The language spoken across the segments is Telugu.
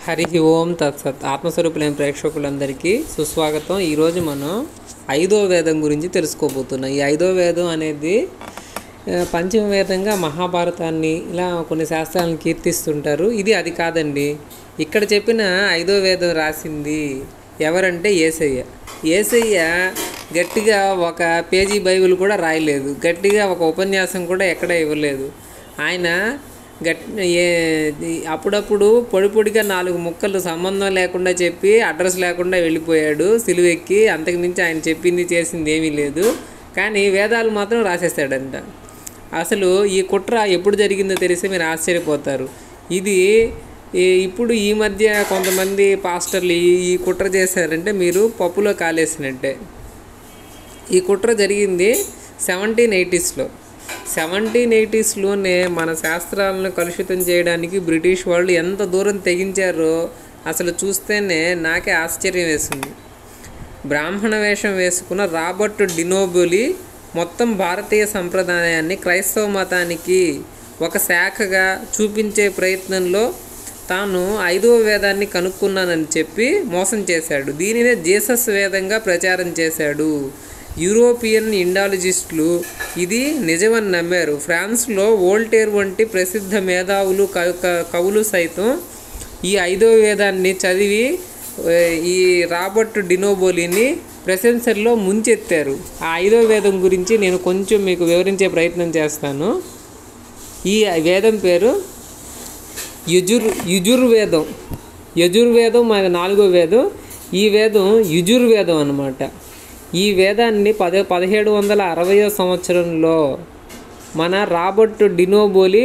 హరి ఓం తత్సత్ ఆత్మస్వరూపులైన ప్రేక్షకులందరికీ సుస్వాగతం ఈరోజు మనం ఐదో వేదం గురించి తెలుసుకోబోతున్నాం ఈ ఐదో వేదం అనేది ఆ, పంచమ వేదంగా మహాభారతాన్ని ఇలా కొన్ని శాస్త్రాలను కీర్తిస్తుంటారు ఇది అది కాదండి ఇక్కడ చెప్పిన ఐదో వేదం రాసింది ఎవరంటే ఏసయ్య ఏసయ్య గట్టిగా ఒక పేజీ బైబిల్ కూడా రాయలేదు గట్టిగా ఒక ఉపన్యాసం కూడా ఎక్కడ ఇవ్వలేదు ఆయన గట్ ఏ ఈ- అప్పుడప్పుడు పొడి పొడిగా నాలుగు ముక్కలు సంబంధం లేకుండా చెప్పి అడ్రస్ లేకుండా వెళ్ళిపోయాడు సిలువెక్కి అంతకుమించి ఆయన చెప్పింది చేసింది ఏమీ లేదు కానీ వేదాలు మాత్రం రాసేస్తాడంట అసలు ఈ కుట్ర ఎప్పుడు జరిగిందో తెలిస్తే మీరు ఆశ్చర్యపోతారు ఇది ఈ- ఇప్పుడు ఈ మధ్య కొంతమంది పాస్టర్లు ఈ ఈ కుట్ర చేశారంటే మీరు పప్పులో కాలేసినట్టే ఈ కుట్ర జరిగింది సెవెంటీన్ ఎయిటీస్లో సెవెంటీన్ ఎయిటీస్లోనే మన శాస్త్రాలను కలుషితం చేయడానికి బ్రిటిష్ వాళ్ళు ఎంత దూరం తెగించారో అసలు చూస్తేనే నాకే ఆశ్చర్యం వేసింది బ్రాహ్మణ వేషం వేసుకున్న రాబర్ట్ డినోబులి మొత్తం భారతీయ సంప్రదాయాన్ని క్రైస్తవ మతానికి ఒక శాఖగా చూపించే ప్రయత్నంలో తాను ఐదవ వేదాన్ని కనుక్కున్నానని చెప్పి మోసం చేశాడు దీనినే జీసస్ వేదంగా ప్రచారం చేశాడు యూరోపియన్ ఇండాలజిస్టులు ఇది నిజమని నమ్మారు ఫ్రాన్స్లో వోల్టేర్ వంటి ప్రసిద్ధ మేధావులు క- క- కవులు సైతం ఈ ఐదవ వేదాన్ని చదివి ఏ, ఈ రాబర్ట్ డినోబోలిని ప్రశంసల్లో ముంచెత్తారు ఆ ఐదవ వేదం గురించి నేను కొంచెం మీకు వివరించే ప్రయత్నం చేస్తాను ఈ వేదం పేరు యుజుర్ యుజుర్వేదం యజుర్వేదం మన నాలుగో వేదం ఈ వేదం యుజుర్వేదం అన్నమాట ఈ వేదాన్ని పద పదిహేడు వందల అరవయో సంవత్సరంలో మన రాబర్ట్ డినోబోలి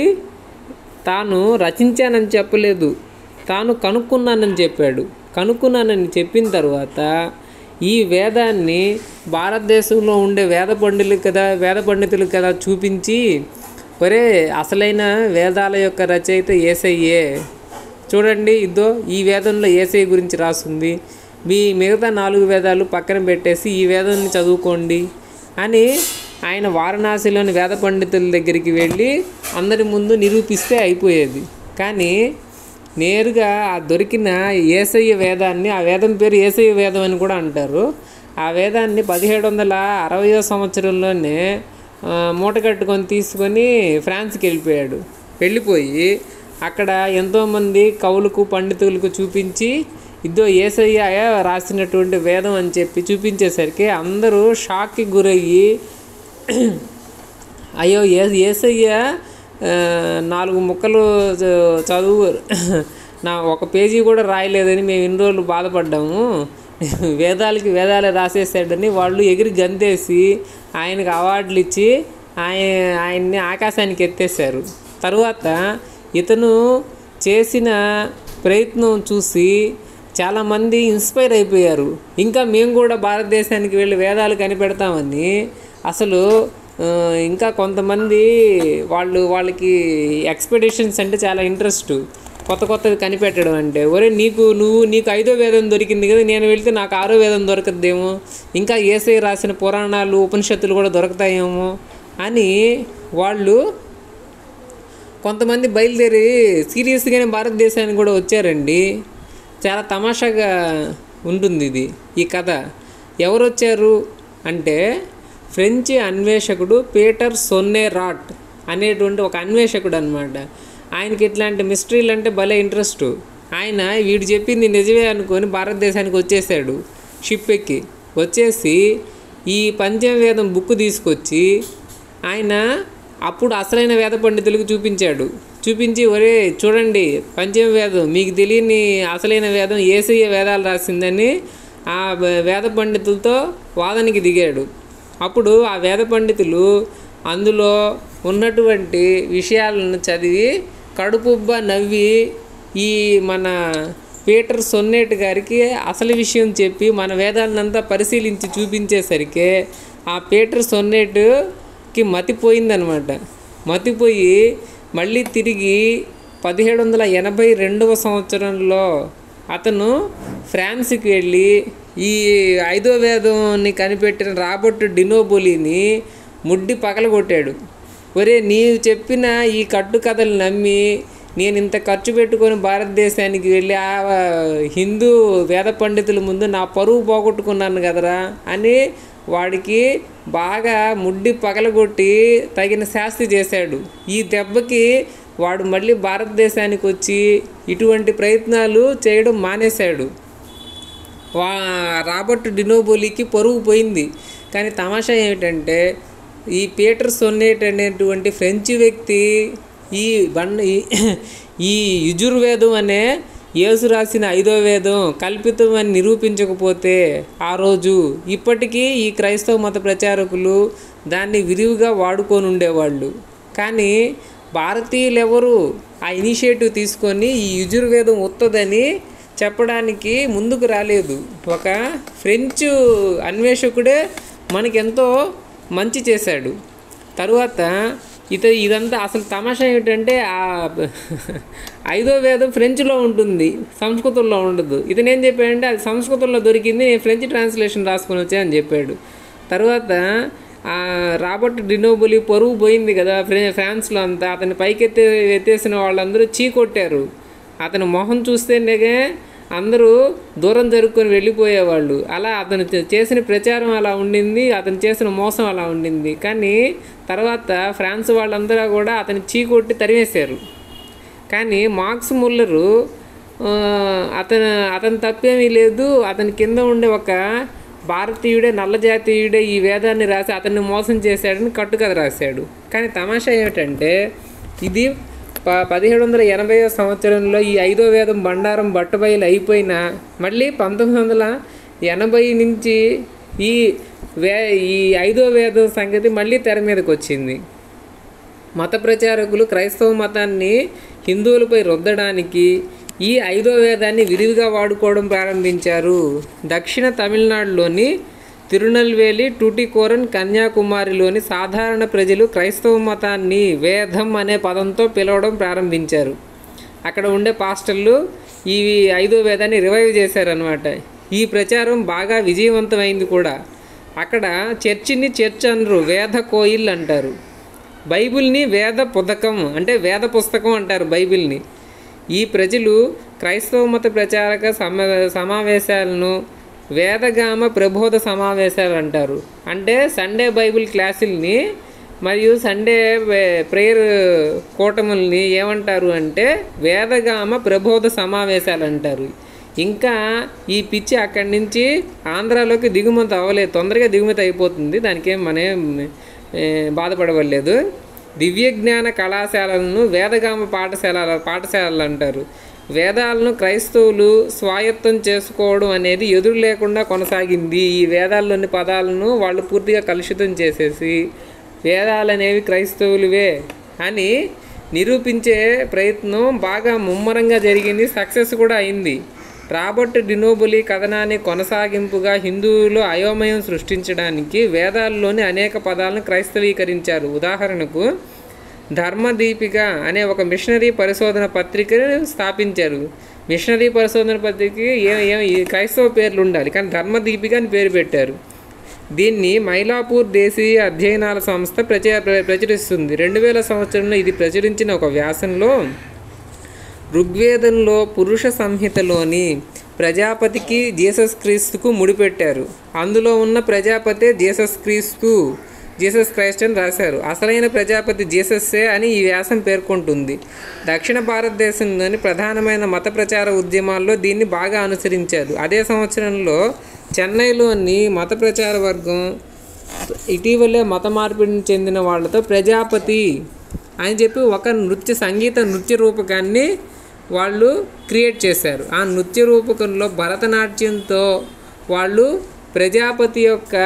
తాను రచించానని చెప్పలేదు తాను కనుక్కున్నానని చెప్పాడు కనుక్కున్నానని చెప్పిన తర్వాత ఈ వేదాన్ని భారతదేశంలో ఉండే వేద పండితులు కదా వేద పండితులు కదా చూపించి ఒరే అసలైన వేదాల యొక్క రచయిత ఏసయ్యే చూడండి ఇదో ఈ వేదంలో ఏసై గురించి రాస్తుంది మీ మిగతా నాలుగు వేదాలు పక్కన పెట్టేసి ఈ వేదాన్ని చదువుకోండి అని ఆయన వారణాసిలోని వేద పండితుల దగ్గరికి వెళ్ళి అందరి ముందు నిరూపిస్తే అయిపోయేది కానీ నేరుగా ఆ దొరికిన ఏసయ్య వేదాన్ని ఆ వేదం పేరు ఏసయ్య వేదం అని కూడా అంటారు ఆ వేదాన్ని పదిహేడు వందల అరవయో సంవత్సరంలోనే ఆ, మూట కట్టుకొని తీసుకొని ఫ్రాన్స్కి వెళ్ళిపోయాడు వెళ్ళిపోయి అక్కడ ఎంతోమంది కవులకు పండితులకు చూపించి ఇదో ఏసయ్య రాసినటువంటి వేదం అని చెప్పి చూపించేసరికి అందరూ షాక్కి గురయ్యి అయ్యో ఏ ఏసయ్య ఆ, నాలుగు ముక్కలు చ- చదువు నా ఒక పేజీ కూడా రాయలేదని మేము ఇన్ని రోజులు బాధపడ్డాము వేదాలకి వేదాలే రాసేసాడని వాళ్ళు ఎగిరి గంతేసి ఆయనకు అవార్డులు ఇచ్చి ఆయన ఆయన్ని ఆకాశానికి ఎత్తేసారు తర్వాత ఇతను చేసిన ప్రయత్నం చూసి చాలామంది ఇన్స్పైర్ అయిపోయారు ఇంకా మేము కూడా భారతదేశానికి వెళ్ళి వేదాలు కనిపెడతామని అసలు ఆ, ఇంకా కొంతమంది వాళ్ళు వాళ్ళకి ఎక్స్పెడిషన్స్ అంటే చాలా ఇంట్రెస్ట్ కొత్త కొత్తవి కనిపెట్టడం అంటే ఒరే నీకు నువ్వు నీకు ఐదో వేదం దొరికింది కదా నేను వెళ్తే నాకు ఆరో వేదం దొరకద్దేమో ఇంకా ఏసై రాసిన పురాణాలు ఉపనిషత్తులు కూడా దొరుకుతాయేమో అని వాళ్ళు కొంతమంది బయలుదేరి సీరియస్గానే భారతదేశానికి కూడా వచ్చారండి చాలా తమాషాగా ఉంటుంది ఇది ఈ కథ ఎవరు వచ్చారు అంటే ఫ్రెంచ్ అన్వేషకుడు పీటర్ సొన్నే రాట్ అనేటువంటి ఒక అన్వేషకుడు అనమాట ఆయనకి ఇట్లాంటి మిస్టరీలు అంటే భలే ఇంట్రెస్ట్ ఆయన వీడు చెప్పింది నిజమే అనుకొని భారతదేశానికి వచ్చేసాడు షిప్ ఎక్కి వచ్చేసి ఈ పంచమవేదం బుక్ తీసుకొచ్చి ఆయన అప్పుడు అసలైన వేద పండితులకు చూపించాడు చూపించి ఒరే చూడండి పంచమ వేదం మీకు తెలియని అసలైన వేదం ఏసయ్య వేదాలు రాసిందని ఆ వే- వేద పండితులతో వాదనకి దిగాడు అప్పుడు ఆ వేద పండితులు అందులో ఉన్నటువంటి విషయాలను చదివి కడుపుబ్బ నవ్వి ఈ మన పీటర్ సొన్నేట్ గారికి అసలు విషయం చెప్పి మన వేదాలనంతా పరిశీలించి చూపించేసరికి ఆ పీటర్ సొన్నేట్కి మతిపోయిందనమాట మతిపోయి మళ్ళీ తిరిగి పదిహేడు వందల ఎనభై రెండవ సంవత్సరంలో అతను ఫ్రాన్స్కి వెళ్ళి ఈ ఐదో వేదంని కనిపెట్టిన రాబర్ట్ డినోబోలిని ముడ్డి పగలగొట్టాడు ఒరే నీవు చెప్పిన ఈ కట్టు కథలు నమ్మి నేను ఇంత ఖర్చు పెట్టుకొని భారతదేశానికి వెళ్ళి ఆ హిందూ వేద పండితుల ముందు నా పరువు పోగొట్టుకున్నాను కదరా అని వాడికి బాగా ముడ్డి పగలగొట్టి తగిన శాస్తి చేశాడు ఈ దెబ్బకి వాడు మళ్ళీ భారతదేశానికి వచ్చి ఇటువంటి ప్రయత్నాలు చేయడం మానేశాడు వా రాబర్ట్ డినోబోలికి పరువు పోయింది కానీ తమాషా ఏమిటంటే ఈ పీటర్ సొన్నేట్ అనేటువంటి ఫ్రెంచ్ వ్యక్తి ఈ బండ ఈ- ఈ యజుర్వేదం అనే యేసు రాసిన ఐదో వేదం కల్పితం అని నిరూపించకపోతే ఆ రోజు ఇప్పటికీ ఈ క్రైస్తవ మత ప్రచారకులు దాన్ని విరివిగా వాడుకొని ఉండేవాళ్ళు కానీ భారతీయులు ఎవరు ఆ ఇనిషియేటివ్ తీసుకొని ఈ యజుర్వేదం ఉత్తదని చెప్పడానికి ముందుకు రాలేదు ఒక ఫ్రెంచ్ అన్వేషకుడే మనకెంతో మంచి చేశాడు తరువాత ఇత ఇదంతా అసలు తమాషా ఏమిటంటే ఆ ఐదో వేదం ఫ్రెంచ్లో ఉంటుంది సంస్కృతంలో ఉండదు ఇతను ఏం చెప్పాడంటే అది సంస్కృతంలో దొరికింది నేను ఫ్రెంచ్ ట్రాన్స్లేషన్ రాసుకొని వచ్చా అని చెప్పాడు తర్వాత ఆ రాబర్ట్ డినోబులి పరువు పోయింది కదా ఫ్రే ఫ్రాన్స్లో అంతా అతని పైకెత్తే ఎత్తేసిన వాళ్ళందరూ చీకొట్టారు అతని మొహం చూస్తేనే అందరూ దూరం జరుపుకొని వెళ్ళిపోయేవాళ్ళు అలా అతను చే- చేసిన ప్రచారం అలా ఉండింది అతను చేసిన మోసం అలా ఉండింది కానీ తర్వాత ఫ్రాన్స్ వాళ్ళందరూ కూడా అతని చీకొట్టి తరిమేశారు కానీ మార్క్స్ ముల్లరు ఆ, అతను అతని తప్పేమీ లేదు అతని కింద ఉండే ఒక భారతీయుడే నల్ల జాతీయుడే ఈ వేదాన్ని రాసి అతన్ని మోసం చేశాడని కట్టుకథ రాశాడు కానీ తమాషా ఏమిటంటే ఇది ప పదిహేడు వందల ఎనభై సంవత్సరంలో ఈ ఐదో వేదం బండారం బట్టబయలు అయిపోయినా మళ్ళీ పంతొమ్మిది వందల ఎనభై నుంచి ఈ వే ఈ ఐదో వేదం సంగతి మళ్ళీ తెర మీదకి వచ్చింది మత ప్రచారకులు క్రైస్తవ మతాన్ని హిందువులపై రుద్దడానికి ఈ ఐదో వేదాన్ని విరివిగా వాడుకోవడం ప్రారంభించారు దక్షిణ తమిళనాడులోని తిరునల్వేలి టూటికోరన్ కన్యాకుమారిలోని సాధారణ ప్రజలు క్రైస్తవ మతాన్ని వేదం అనే పదంతో పిలవడం ప్రారంభించారు అక్కడ ఉండే పాస్టర్లు ఈ ఐదో వేదాన్ని రివైవ్ చేశారనమాట ఈ ప్రచారం బాగా విజయవంతమైంది కూడా అక్కడ చర్చిని చర్చ్ అనరు వేద కోయిల్ అంటారు బైబిల్ని వేద పుస్తకం అంటే వేద పుస్తకం అంటారు బైబిల్ని ఈ ప్రజలు క్రైస్తవ మత ప్రచారక సమ సమావేశాలను వేదగామ ప్రబోధ సమావేశాలు అంటారు అంటే సండే బైబిల్ క్లాసుల్ని మరియు సండే వే- ప్రేయర్ కూటముల్ని ఏమంటారు అంటే వేదగామ ప్రబోధ సమావేశాలు అంటారు ఇంకా ఈ పిచ్చి అక్కడి నుంచి ఆంధ్రాలోకి దిగుమతి అవ్వలేదు తొందరగా దిగుమతి అయిపోతుంది దానికేం మనం ఏ, బాధపడవలేదు దివ్య జ్ఞాన కళాశాలలను వేదగామ పాఠశాల పాఠశాలలు అంటారు వేదాలను క్రైస్తవులు స్వాయత్తం చేసుకోవడం అనేది ఎదురు లేకుండా కొనసాగింది ఈ వేదాల్లోని పదాలను వాళ్ళు పూర్తిగా కలుషితం చేసేసి వేదాలు అనేవి క్రైస్తవులువే అని నిరూపించే ప్రయత్నం బాగా ముమ్మరంగా జరిగింది సక్సెస్ కూడా అయింది రాబర్ట్ డినోబులి కథనాన్ని కొనసాగింపుగా హిందువులు అయోమయం సృష్టించడానికి వేదాల్లోని అనేక పదాలను క్రైస్తవీకరించారు ఉదాహరణకు ధర్మదీపిక అనే ఒక మిషనరీ పరిశోధన పత్రికను స్థాపించారు మిషనరీ పరిశోధన పత్రికకి ఏ ఏ ఈ క్రైస్తవ పేర్లు ఉండాలి కానీ ధర్మదీపిక అని పేరు పెట్టారు దీన్ని మైలాపూర్ దేశీయ అధ్యయనాల సంస్థ ప్రచ ప్ర- ప్రచురిస్తుంది రెండు వేల సంవత్సరంలో ఇది ప్రచురించిన ఒక వ్యాసంలో ఋగ్వేదంలో పురుష సంహితలోని ప్రజాపతికి జీసస్ క్రీస్తుకు ముడిపెట్టారు అందులో ఉన్న ప్రజాపతే జీసస్ క్రీస్తు జీసస్ క్రైస్ట్ అని రాశారు అసలైన ప్రజాపతి జీసస్సే అని ఈ వ్యాసం పేర్కొంటుంది దక్షిణ భారతదేశంలోని ప్రధానమైన మత ప్రచార ఉద్యమాల్లో దీన్ని బాగా అనుసరించారు అదే సంవత్సరంలో చెన్నైలోని మత ప్రచార వర్గం ఇటీవలే మత మార్పిడిని చెందిన వాళ్ళతో ప్రజాపతి అని చెప్పి ఒక నృత్య సంగీత నృత్య రూపకాన్ని వాళ్ళు క్రియేట్ చేశారు ఆ నృత్య రూపకంలో భరతనాట్యంతో వాళ్ళు ప్రజాపతి యొక్క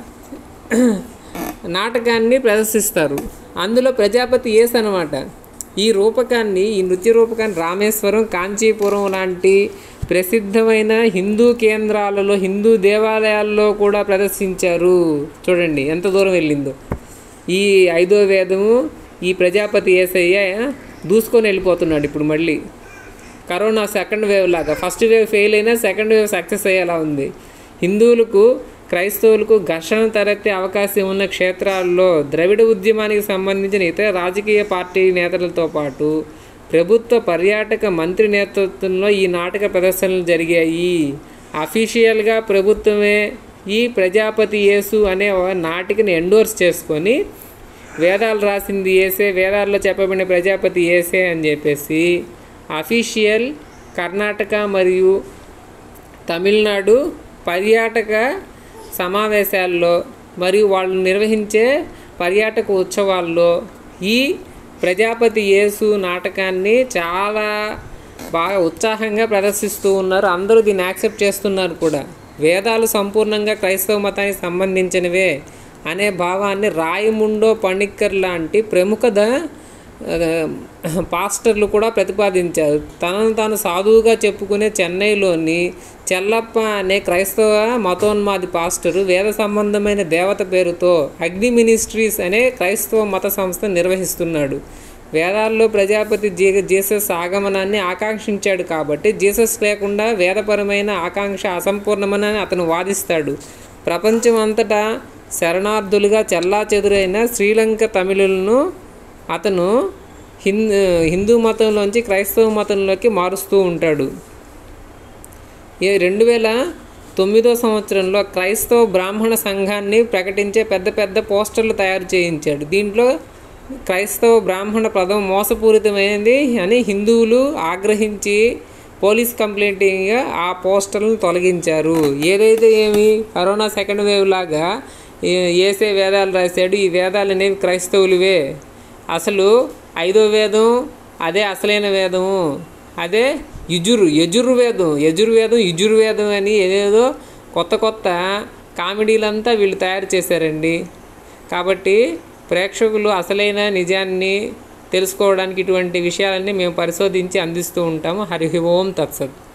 నాటకాన్ని ప్రదర్శిస్తారు అందులో ప్రజాపతి ఏస్ అనమాట ఈ రూపకాన్ని ఈ నృత్య రూపకాన్ని రామేశ్వరం కాంచీపురం లాంటి ప్రసిద్ధమైన హిందూ కేంద్రాలలో హిందూ దేవాలయాల్లో కూడా ప్రదర్శించారు చూడండి ఎంత దూరం వెళ్ళిందో ఈ ఐదో వేదము ఈ ప్రజాపతి ఏసయ్య దూసుకొని వెళ్ళిపోతున్నాడు ఇప్పుడు మళ్ళీ కరోనా సెకండ్ వేవ్ లాగా ఫస్ట్ వేవ్ ఫెయిల్ అయినా సెకండ్ వేవ్ సక్సెస్ అయ్యేలా ఉంది హిందువులకు క్రైస్తవులకు ఘర్షణ తలెత్తే అవకాశం ఉన్న క్షేత్రాల్లో ద్రవిడ ఉద్యమానికి సంబంధించిన ఇతర రాజకీయ పార్టీ నేతలతో పాటు ప్రభుత్వ పర్యాటక మంత్రి నేతృత్వంలో ఈ నాటక ప్రదర్శనలు జరిగాయి అఫీషియల్గా ప్రభుత్వమే ఈ ప్రజాపతి యేసు అనే ఒక నాటికని ఎండోర్స్ చేసుకొని వేదాలు రాసింది ఏసే వేదాల్లో చెప్పబడిన ప్రజాపతి ఏసే అని చెప్పేసి అఫీషియల్ కర్ణాటక మరియు తమిళనాడు పర్యాటక సమావేశాల్లో మరియు వాళ్ళు నిర్వహించే పర్యాటక ఉత్సవాల్లో ఈ ప్రజాపతి యేసు నాటకాన్ని చాలా బాగా ఉత్సాహంగా ప్రదర్శిస్తూ ఉన్నారు అందరూ దీన్ని యాక్సెప్ట్ చేస్తున్నారు కూడా వేదాలు సంపూర్ణంగా క్రైస్తవ మతానికి సంబంధించినవే అనే భావాన్ని రాయముండో పణిక్కర్ లాంటి ప్రముఖ ద ఆ, పాస్టర్లు కూడా ప్రతిపాదించారు తనను తాను సాధువుగా చెప్పుకునే చెన్నైలోని చెల్లప్ప అనే క్రైస్తవ మతోన్మాది పాస్టరు వేద సంబంధమైన దేవత పేరుతో అగ్ని మినిస్ట్రీస్ అనే క్రైస్తవ మత సంస్థ నిర్వహిస్తున్నాడు వేదాల్లో ప్రజాపతి జీ జీసస్ ఆగమనాన్ని ఆకాంక్షించాడు కాబట్టి జీసస్ లేకుండా వేదపరమైన ఆకాంక్ష అసంపూర్ణమని అతను వాదిస్తాడు ప్రపంచం అంతటా శరణార్థులుగా చెల్లాచెదురైన శ్రీలంక తమిళులను అతను హిందూ హిందూ మతంలోంచి క్రైస్తవ మతంలోకి మారుస్తూ ఉంటాడు ఈ రెండు వేల తొమ్మిదో సంవత్సరంలో క్రైస్తవ బ్రాహ్మణ సంఘాన్ని ప్రకటించే పెద్ద పెద్ద పోస్టర్లు తయారు చేయించాడు దీంట్లో క్రైస్తవ బ్రాహ్మణ పదం మోసపూరితమైనది అని హిందువులు ఆగ్రహించి పోలీస్ కంప్లైంట్గా ఆ పోస్టర్లను తొలగించారు ఏదైతే ఏమి కరోనా సెకండ్ వేవ్ లాగా ఏ- ఏసే వేదాలు రాశాడు ఈ వేదాలు అనేవి క్రైస్తవులువే అసలు ఐదో వేదం అదే అసలైన వేదము అదే యజురు యజుర్వేదం యజుర్వేదం యజుర్వేదం అని ఏదేదో కొత్త కొత్త కామెడీలంతా వీళ్ళు తయారు చేశారండి కాబట్టి ప్రేక్షకులు అసలైన నిజాన్ని తెలుసుకోవడానికి ఇటువంటి విషయాలన్నీ మేము పరిశోధించి అందిస్తూ ఉంటాము హరి ఓం తత్సత్